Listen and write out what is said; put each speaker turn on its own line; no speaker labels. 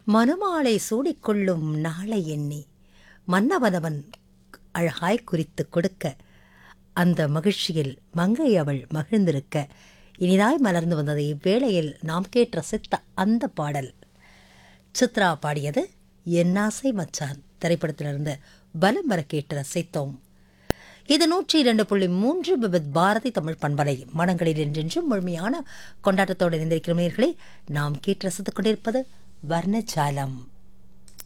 மணமாலை சூடிக்கொள்ளும் நாளை எண்ணி மன்னவனவன் அழகாய் குறித்து கொடுக்க அந்த மகிழ்ச்சியில் மங்கை அவள் மகிழ்ந்திருக்க இனிதாய் மலர்ந்து வந்தது இவ்வேளையில் நாம் கேட்டு ரசித்த அந்த பாடல் சித்ரா பாடியது என்னாசை மச்சான் திரைப்படத்திலிருந்து பலம் வர கேட்டு ரசித்தோம் இது நூற்றி இரண்டு புள்ளி மூன்று விபத் பாரதி தமிழ் பண்பலை மனங்களில் என்றென்றும் முழுமையான கொண்டாட்டத்தோடு இணைந்திருக்கிறவர்களே நாம் கேட்டு ரசித்துக் கொண்டிருப்பது வர்ணஜாலம்